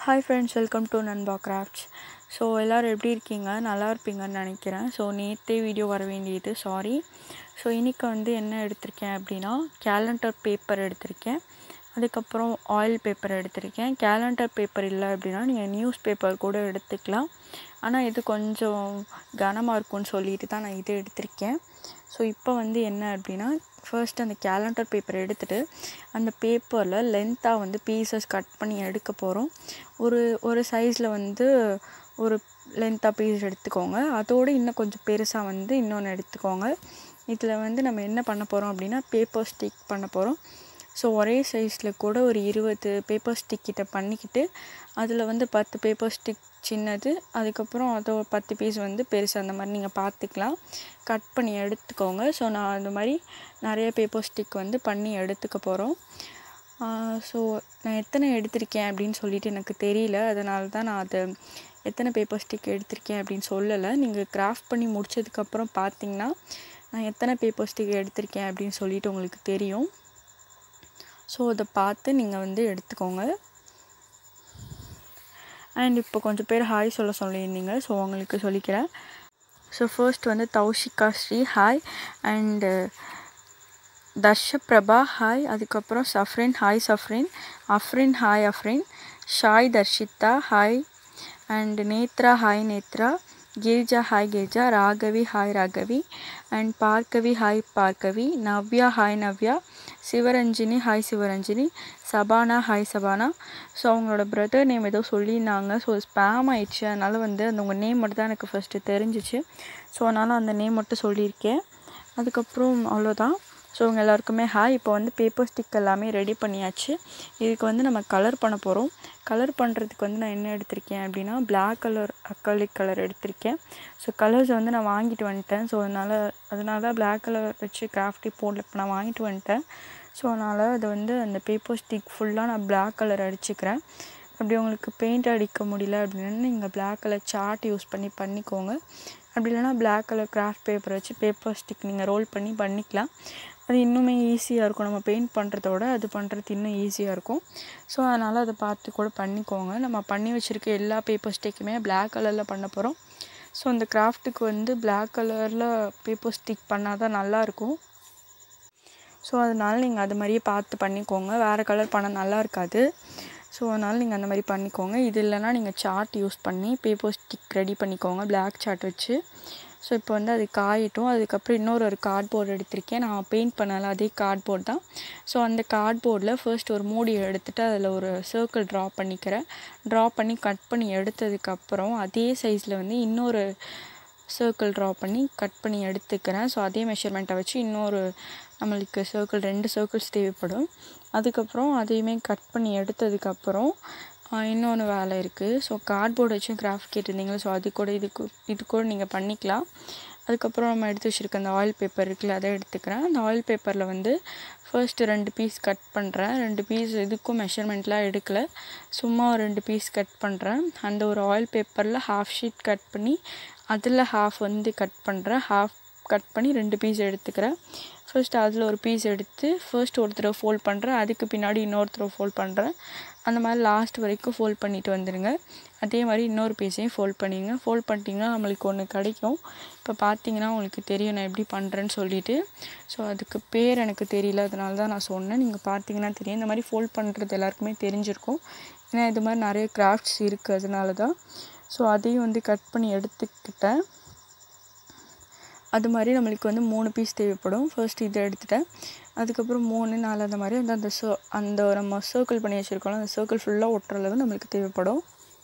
hi friends welcome to Nanba crafts so எல்லோரும் எப்படி இருக்கீங்க நல்லா இருப்பீங்கன்னு நினைக்கிறேன் ஸோ நேற்றே வீடியோ வர வேண்டியது சாரி ஸோ இன்றைக்கி வந்து என்ன எடுத்திருக்கேன் அப்படின்னா கேலண்டர் பேப்பர் எடுத்திருக்கேன் அதுக்கப்புறம் ஆயில் பேப்பர் எடுத்திருக்கேன் கேலண்டர் பேப்பர் இல்லை அப்படின்னா நீங்கள் நியூஸ் பேப்பர் கூட எடுத்துக்கலாம் ஆனால் இது கொஞ்சம் கனமாக இருக்கும்னு சொல்லிட்டு தான் நான் இது எடுத்திருக்கேன் ஸோ இப்போ வந்து என்ன அப்படின்னா ஃபர்ஸ்ட் அந்த கேலண்டர் பேப்பர் எடுத்துகிட்டு அந்த பேப்பரில் லென்த்தாக வந்து பீசஸ் கட் பண்ணி எடுக்க போகிறோம் ஒரு ஒரு சைஸில் வந்து ஒரு லென்த்தாக பீஸ் எடுத்துக்கோங்க அதோடு இன்னும் கொஞ்சம் பெருசாக வந்து இன்னொன்று எடுத்துக்கோங்க இதில் வந்து நம்ம என்ன பண்ண போகிறோம் அப்படின்னா பேப்பர் ஸ்டிக் பண்ண போகிறோம் ஸோ ஒரே சைஸில் கூட ஒரு இருபது பேப்பர் ஸ்டிக் கிட்ட பண்ணிக்கிட்டு அதில் வந்து பத்து பேப்பர் ஸ்டிக் சின்னது அதுக்கப்புறம் அதை ஒரு பத்து பீஸ் வந்து பெருசு அந்த மாதிரி நீங்கள் பார்த்துக்கலாம் கட் பண்ணி எடுத்துக்கோங்க ஸோ நான் அந்த மாதிரி நிறைய பேப்பர் ஸ்டிக் வந்து பண்ணி எடுத்துக்க போகிறோம் ஸோ நான் எத்தனை எடுத்திருக்கேன் அப்படின்னு சொல்லிட்டு எனக்கு தெரியல அதனால தான் நான் அதை எத்தனை பேப்பர் ஸ்டிக் எடுத்திருக்கேன் அப்படின்னு சொல்லலை நீங்கள் கிராஃப்ட் பண்ணி முடிச்சதுக்கப்புறம் பார்த்தீங்கன்னா நான் எத்தனை பேப்பர் ஸ்டிக் எடுத்திருக்கேன் அப்படின்னு சொல்லிட்டு உங்களுக்கு தெரியும் ஸோ அதை பார்த்து நீங்கள் வந்து எடுத்துக்கோங்க அண்ட் இப்போ கொஞ்சம் பேர் ஹாய் சொல்ல சொல்லியிருந்தீங்க ஸோ உங்களுக்கு சொல்லிக்கிறேன் ஸோ ஃபர்ஸ்ட் வந்து Thoushika Sri hi and Dharshaprabha hi அதுக்கப்புறம் சஃப்ரின் ஹாய் சஃப்ரின் அஃப்ரின் ஹாய் அஃப்ரின் ஷாய் Dharshitha hi and Nethra hi Nethra Girija hi Girija Ragavi hi Ragavi and Bhargavi hi Bhargavi Navya hi Navya Sivaranjini hi Sivaranjini Sabana hi Sabana so அவங்களோட பிரதர் நேம் ஏதோ சொல்லியிருந்தாங்க ஸோ ஸ்பேம் ஆயிடுச்சு அதனால் வந்து அந்த உங்கள் நேம் மட்டும் தான் எனக்கு ஃபஸ்ட்டு தெரிஞ்சிச்சு ஸோ அதனால் அந்த நேம் மட்டும் சொல்லியிருக்கேன் அதுக்கப்புறம் அவ்வளோதான் ஸோ அவங்க எல்லாருக்குமே ஹாய் இப்போ வந்து பேப்பர் ஸ்டிக் எல்லாமே ரெடி பண்ணியாச்சு இதுக்கு வந்து நம்ம கலர் பண்ண போகிறோம் கலர் பண்ணுறதுக்கு வந்து நான் என்ன எடுத்திருக்கேன் அப்படின்னா பிளாக் கலர் அக்கலிக் கலர் எடுத்திருக்கேன் ஸோ கலர்ஸ் வந்து நான் வாங்கிட்டு வந்துட்டேன் ஸோ அதனால் அதனால தான் பிளாக் கலர் வச்சு கிராஃப்டி போடல இப்போ நான் வாங்கிட்டு வந்துட்டேன் ஸோ அதனால் அது வந்து அந்த பேப்பர் ஸ்டிக் ஃபுல்லாக நான் பிளாக் கலர் அடிச்சுக்கிறேன் அப்படி உங்களுக்கு பெயிண்ட் அடிக்க முடியல அப்படின்னு நீங்கள் பிளாக் கலர் சார்ட் யூஸ் பண்ணி பண்ணிக்கோங்க அப்படி இல்லைனா பிளாக் கலர் கிராஃப்ட் பேப்பர் வச்சு பேப்பர் ஸ்டிக் நீங்கள் ரோல் பண்ணி பண்ணிக்கலாம் அது இன்னுமே ஈஸியாக இருக்கும் நம்ம பெயிண்ட் பண்ணுறதோட அது பண்ணுறது இன்னும் ஈஸியாக இருக்கும் ஸோ அதனால் அதை பார்த்து கூட பண்ணிக்கோங்க நம்ம பண்ணி வச்சுருக்க எல்லா பேப்பர் ஸ்டிக்குமே பிளாக் கலரில் பண்ண போகிறோம் ஸோ அந்த கிராஃப்ட்டுக்கு வந்து பிளாக் கலரில் பேப்பர் ஸ்டிக் பண்ணால் தான் நல்லாயிருக்கும் ஸோ அதனால் நீங்கள் அது மாதிரியே பார்த்து பண்ணிக்கோங்க வேறு கலர் பண்ணால் நல்லா இருக்காது ஸோ அதனால் நீங்கள் அந்த மாதிரி பண்ணிக்கோங்க இது இல்லைனா நீங்கள் சார்ட் யூஸ் பண்ணி பேப்பர் ஸ்டிக் ரெடி பண்ணிக்கோங்க பிளாக் சார்ட் வச்சு ஸோ இப்போ வந்து அது காயட்டும் அதுக்கப்புறம் இன்னொரு ஒரு கார்ட்போர்டு எடுத்திருக்கேன் நான் பெயிண்ட் பண்ணல அதே கார்ட்போர்ட் தான் ஸோ அந்த கார்ட்போர்டில் ஃபர்ஸ்ட் ஒரு மூடி எடுத்துகிட்டு அதில் ஒரு சர்க்கிள் ட்ரா பண்ணிக்கிறேன் ட்ரா பண்ணி கட் பண்ணி எடுத்ததுக்கப்புறம் அதே சைஸில் வந்து இன்னொரு சர்க்கிள் ட்ரா பண்ணி கட் பண்ணி எடுத்துக்கிறேன் ஸோ அதே மெஷர்மெண்ட்டை வச்சு இன்னொரு நம்மளுக்கு சர்க்கிள் ரெண்டு சர்க்கிள்ஸ் தேவைப்படும் அதுக்கப்புறம் அதையுமே கட் பண்ணி எடுத்ததுக்கப்புறம் இன்னொன்று வேலை இருக்குது ஸோ கார்ட்போர்டு வச்சும் கிராஃப்ட் கேட்டிருந்தீங்களா ஸோ அது கூட இதுக்கு இது கூட நீங்கள் பண்ணிக்கலாம் அதுக்கப்புறம் நம்ம எடுத்து வச்சுருக்க அந்த ஆயில் பேப்பர் இருக்குல்ல அதை எடுத்துக்கிறேன் அந்த ஆயில் பேப்பரில் வந்து ஃபர்ஸ்ட்டு ரெண்டு பீஸ் கட் பண்ணுறேன் ரெண்டு பீஸ் இதுக்கும் மெஷர்மெண்ட்லாம் எடுக்கலை சும்மா ரெண்டு பீஸ் கட் பண்ணுறேன் அந்த ஒரு ஆயில் பேப்பரில் ஹாஃப் ஷீட் கட் பண்ணி அதில் ஹாஃப் வந்து கட் பண்ணுறேன் ஹாஃப் கட் பண்ணி ரெண்டு பீஸ் எடுத்துக்கிறேன் ஃபர்ஸ்ட் அதில் ஒரு பீஸ் எடுத்து ஃபர்ஸ்ட் ஒரு தடவை ஃபோல்ட் பண்ணுறேன் அதுக்கு பின்னாடி இன்னொரு தடவை ஃபோல்ட் பண்ணுறேன் அந்த மாதிரி லாஸ்ட் வரைக்கும் ஃபோல்ட் பண்ணிட்டு வந்துடுங்க அதே மாதிரி இன்னொரு பீஸையும் ஃபோல்ட் பண்ணிடுங்க ஃபோல்ட் பண்ணிட்டீங்கன்னா நம்மளுக்கு ஒன்று கிடைக்கும் இப்போ பார்த்தீங்கன்னா உங்களுக்கு தெரியும் நான் எப்படி பண்ணுறேன்னு சொல்லிட்டு ஸோ அதுக்கு பேர் எனக்கு தெரியல அதனால தான் நான் சொன்னேன் நீங்கள் பார்த்தீங்கன்னா தெரியும் இந்த மாதிரி ஃபோல்ட் பண்ணுறது எல்லாருக்குமே தெரிஞ்சிருக்கும் ஏன்னா இது மாதிரி நிறைய கிராஃப்ட்ஸ் இருக்குது அதனால தான் ஸோ அதையும் வந்து கட் பண்ணி எடுத்துக்கிட்டேன் அது மாதிரி நம்மளுக்கு வந்து மூணு பீஸ் தேவைப்படும் ஃபர்ஸ்ட் இதை எடுத்துட்டேன் அதுக்கப்புறம் மூணு நாலு அந்த மாதிரி வந்து அந்த சோ அந்த நம்ம சர்க்கிள் பண்ணி வச்சுருக்கோம் அந்த சர்க்கிள் ஃபுல்லாக ஒட்டுற அளவு நம்மளுக்கு தேவைப்படும்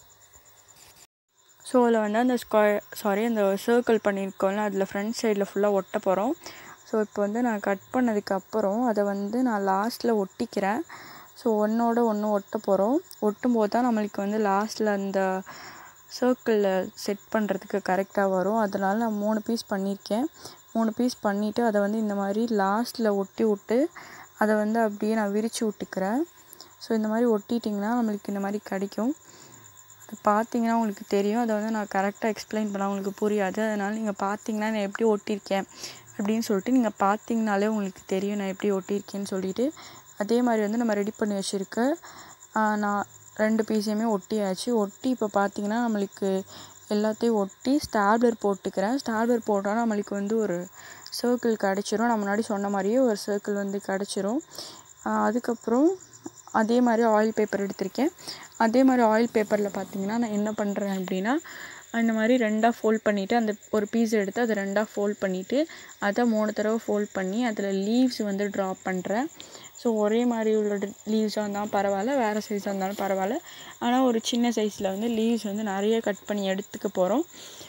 ஸோ அதில் வந்து அந்த ஸ்கொயர் சாரி அந்த சர்க்கிள் பண்ணியிருக்கோம்ல அதில் ஃப்ரண்ட் சைடில் ஃபுல்லாக ஒட்ட போகிறோம் ஸோ இப்போ வந்து நான் கட் பண்ணதுக்கப்புறம் அதை வந்து நான் லாஸ்ட்டில் ஒட்டிக்கிறேன் ஸோ ஒன்றோட ஒன்று ஒட்ட போகிறோம் ஒட்டும் போது தான் நம்மளுக்கு வந்து லாஸ்ட்டில் அந்த சர்க்கிளில் செட் பண்ணுறதுக்கு கரெக்டாக வரும் அதனால் நான் மூணு பீஸ் பண்ணியிருக்கேன் மூணு பீஸ் பண்ணிவிட்டு அதை வந்து இந்த மாதிரி லாஸ்ட்டில் ஒட்டி விட்டு அதை வந்து அப்படியே நான் விரித்து விட்டுக்கிறேன் ஸோ இந்த மாதிரி ஒட்டிட்டிங்கன்னா நம்மளுக்கு இந்த மாதிரி கிடைக்கும் அது பார்த்தீங்கன்னா உங்களுக்கு தெரியும் அதை வந்து நான் கரெக்டாக எக்ஸ்பிளைன் பண்ணால் உங்களுக்கு புரியாது அதனால் நீங்கள் பார்த்தீங்கன்னா நான் எப்படி ஒட்டியிருக்கேன் அப்படின்னு சொல்லிட்டு நீங்கள் பார்த்தீங்கனாலே உங்களுக்கு தெரியும் நான் எப்படி ஒட்டியிருக்கேன்னு சொல்லிட்டு அதே மாதிரி வந்து நம்ம ரெடி பண்ணி வச்சுருக்க நான் ரெண்டு பீஸையுமே ஒட்டியாச்சு ஒட்டி இப்போ பார்த்தீங்கன்னா நம்மளுக்கு எல்லாத்தையும் ஒட்டி ஸ்டாப்லர் போட்டுக்கிறேன் ஸ்டாப்லர் போட்டால் நம்மளுக்கு வந்து ஒரு சர்க்கிள் கிடச்சிரும் நான் முன்னாடி சொன்ன மாதிரியே ஒரு சர்க்கிள் வந்து கிடச்சிரும் அதுக்கப்புறம் அதே மாதிரி ஆயில் பேப்பர் எடுத்திருக்கேன் அதே மாதிரி ஆயில் பேப்பரில் பார்த்தீங்கன்னா நான் என்ன பண்ணுறேன் அப்படின்னா அந்த மாதிரி ரெண்டாக ஃபோல்ட் பண்ணிவிட்டு அந்த ஒரு பீஸ் எடுத்து அதை ரெண்டாக ஃபோல்ட் பண்ணிவிட்டு அதை மூணு தடவை ஃபோல்ட் பண்ணி அதில் லீவ்ஸ் வந்து ட்ரா பண்ணுறேன் ஸோ ஒரே மாதிரி உள்ள லீவ்ஸாக இருந்தாலும் பரவாயில்ல வேறு சைஸாக இருந்தாலும் பரவாயில்ல ஆனால் ஒரு சின்ன சைஸில் வந்து லீவ்ஸ் வந்து நிறைய கட் பண்ணி எடுத்துக்க போகிறோம்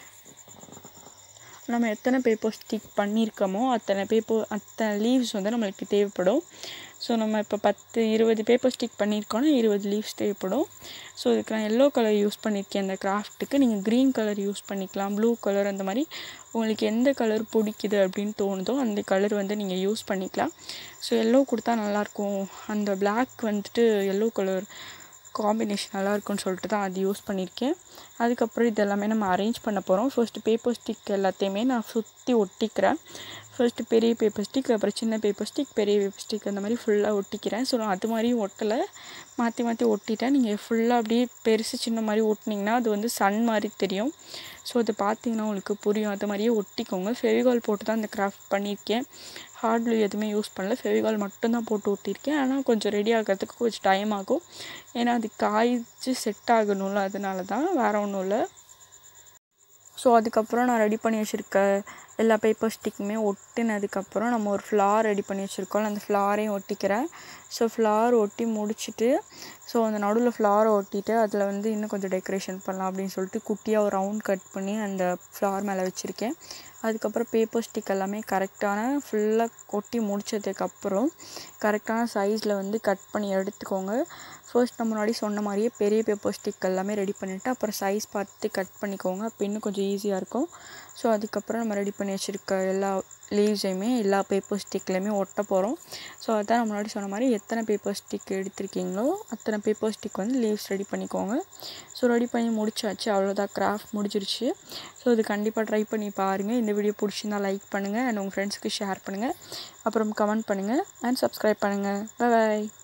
நம்ம எத்தனை பேப்பர் ஸ்டிக் பண்ணியிருக்கோமோ அத்தனை பேப்பர் அத்தனை லீவ்ஸ் வந்து நம்மளுக்கு தேவைப்படும் ஸோ நம்ம இப்போ பத்து இருபது பேப்பர் ஸ்டிக் பண்ணியிருக்கோன்னா இருபது லீவ்ஸ் தேவைப்படும் ஸோ இதுக்கு நான் எல்லோ கலர் யூஸ் பண்ணியிருக்கேன் அந்த கிராஃப்ட்டுக்கு நீங்கள் க்ரீன் கலர் யூஸ் பண்ணிக்கலாம் ப்ளூ கலர் அந்த மாதிரி உங்களுக்கு எந்த கலர் பிடிக்குது அப்படின்னு தோணுதோ அந்த கலர் வந்து நீங்கள் யூஸ் பண்ணிக்கலாம் ஸோ எல்லோ கொடுத்தா நல்லாயிருக்கும் அந்த பிளாக் வந்துட்டு எல்லோ கலர் காம்பினேஷன் நல்லா இருக்கும்னு சொல்லிட்டு தான் அது யூஸ் பண்ணியிருக்கேன் அதுக்கப்புறம் இது எல்லாமே நம்ம அரேஞ்ச் பண்ண போகிறோம் ஃபர்ஸ்ட்டு பேப்பர் ஸ்டிக் எல்லாத்தையுமே நான் சுற்றி ஒட்டிக்கிறேன் ஃபர்ஸ்ட்டு பெரிய பேப்பர் ஸ்டிக் அப்புறம் சின்ன பேப்பர் ஸ்டிக் பெரிய பேப்பர் ஸ்டிக் அந்த மாதிரி ஃபுல்லாக ஒட்டிக்கிறேன் ஸோ நான் அது மாதிரியும் ஒட்டலை மாற்றி மாற்றி ஒட்டிட்டேன் நீங்கள் ஃபுல்லாக அப்படியே பெருசு சின்ன மாதிரி ஒட்டினீங்கன்னா அது வந்து சன் மாதிரி தெரியும் ஸோ அது பார்த்தீங்கன்னா உங்களுக்கு புரியும் அது மாதிரியே ஒட்டிக்கோங்க ஃபெவிகால் போட்டு தான் அந்த கிராஃப்ட் பண்ணியிருக்கேன் ஹார்ட் க்ளூ எதுவுமே யூஸ் பண்ணல ஃபெவிகால் மட்டும்தான் போட்டு ஒட்டியிருக்கேன் ஆனால் கொஞ்சம் ரெடி ஆகிறதுக்கு கொஞ்சம் டைம் ஆகும் ஏன்னா அது காய்ச்சி செட் ஆகணும்ல அதனால தான் வேறு ஒன்றும் இல்லை ஸோ அதுக்கப்புறம் நான் ரெடி பண்ணி வச்சுருக்க எல்லா பேப்பர் ஸ்டிக்குமே ஒட்டினதுக்கப்புறம் நம்ம ஒரு ஃப்ளார் ரெடி பண்ணி வச்சுருக்கோம் அந்த ஃப்ளாரையும் ஒட்டிக்கிறேன் ஸோ ஃப்ளார் ஒட்டி முடிச்சுட்டு ஸோ அந்த நடுவில் ஃப்ளாரை ஒட்டிட்டு அதில் வந்து இன்னும் கொஞ்சம் டெக்கரேஷன் பண்ணலாம் அப்படின்னு சொல்லிட்டு குட்டியாக ஒரு ரவுண்ட் கட் பண்ணி அந்த ஃப்ளார் மேலே வச்சுருக்கேன் அதுக்கப்புறம் பேப்பர் ஸ்டிக் எல்லாமே கரெக்டான ஃபுல்லாக கொட்டி முடிச்சதுக்கப்புறம் கரெக்டான சைஸில் வந்து கட் பண்ணி எடுத்துக்கோங்க ஃபர்ஸ்ட் நம்ம முன்னாடி சொன்ன மாதிரியே பெரிய பேப்பர் ஸ்டிக் எல்லாமே ரெடி பண்ணிவிட்டு அப்புறம் சைஸ் பார்த்து கட் பண்ணிக்கோங்க அப்போ இன்னும் கொஞ்சம் ஈஸியாக இருக்கும் ஸோ அதுக்கப்புறம் நம்ம ரெடி பண்ணி வச்சுருக்க எல்லா லீவ்ஸையுமே எல்லா பேப்பர் ஸ்டிக்லையுமே ஒட்ட போகிறோம் ஸோ அதான் நான் முன்னாடி சொன்ன மாதிரி எத்தனை பேப்பர் ஸ்டிக் எடுத்திருக்கீங்களோ அத்தனை பேப்பர் ஸ்டிக் வந்து லீவ்ஸ் ரெடி பண்ணிக்கோங்க ஸோ ரெடி பண்ணி முடிச்சாச்சு அவ்வளோதான் கிராஃப்ட் முடிஞ்சிருச்சு ஸோ இது கண்டிப்பாக ட்ரை பண்ணி பாருங்கள் இந்த வீடியோ பிடிச்சிருந்தா லைக் பண்ணுங்கள் அண்ட் உங்கள் ஃப்ரெண்ட்ஸ்க்கு ஷேர் பண்ணுங்கள் அப்புறம் கமெண்ட் பண்ணுங்கள் அண்ட் சப்ஸ்கிரைப் பண்ணுங்கள் பாய்